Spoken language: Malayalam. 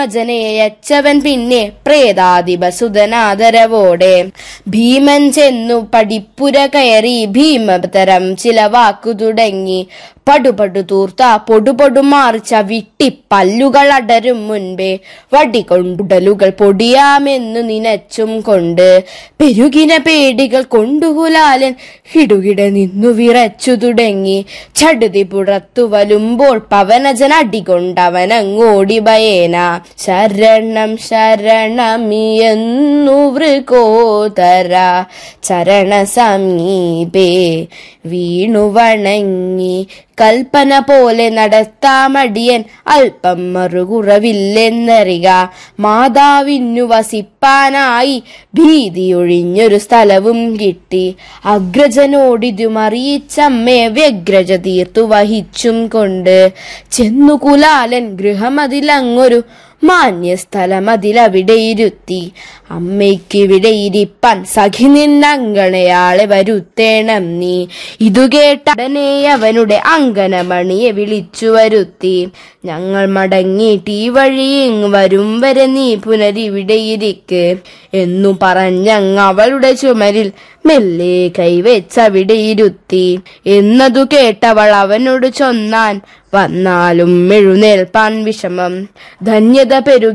ജനയച്ചവൻ പിന്നെ പ്രേതാധിപസുതനാദരവോടെ ഭീമൻ ചെന്നു പടിപ്പുര കയറി ഭീമതരം ചില വാക്കു തുടങ്ങി പടുപടു തൂർത്ത പൊടുപൊടുമാർ ചവിട്ടി പല്ലുകൾ അടരും മുൻപേ വടികൊണ്ടുടലുകൾ പൊടിയാമെന്നു നിനച്ചും കൊണ്ട് പെരുകിന പേടികൾ കൊണ്ടുകുലാലൻ ഹിടുകിട നിന്നു വിറച്ചു തുടങ്ങി ചടുതി പുറത്തു വരുമ്പോൾ പവനജൻ അടികൊണ്ടവനങ്ങോടി ഭയേന ശരണം ശരണമിയെന്നു വൃകോതര ചരണ സമീപേ വീണു വണങ്ങി കൽപ്പന പോലെ നടത്താമടിയൻ അല്പം മറുകുറവില്ലെന്നറിക മാതാവിനു വസിപ്പാനായി ഭീതിയൊഴിഞ്ഞൊരു സ്ഥലവും കിട്ടി അഗ്രജനോടിതുമറിയിച്ചമ്മേ വ്യഗ്രജ തീർത്തു വഹിച്ചും കൊണ്ട് ചെന്നു കുലാലൻ ഗൃഹമതിലങ്ങൊരു മാന്യസ്ഥലം അതിലവിടെ ഇരുത്തി അമ്മയ്ക്കിവിടെ ഇരിപ്പാൻ സഖി നിന്നങ്കണയാളെ വരുത്തേണം നീ ഇതു കേട്ടടനെ അവനുടെ അങ്കനമണിയെ വിളിച്ചു വരുത്തി ഞങ്ങൾ മടങ്ങിയിട്ട് ഈ വഴിയിങ് വരും വരെ നീ പുനരിവിടെ ഇരിക്ക് എന്നു പറഞ്ഞങ്ങ് അവളുടെ ചുമരിൽ മെല്ലെ കൈവച്ചവിടെ ഇരുത്തി എന്നതു കേട്ടവൾ അവനോട് ചൊന്നാൻ വന്നാലും എഴുന്നേൽപ്പാൻ വിഷമം ധന്യത പെരുകി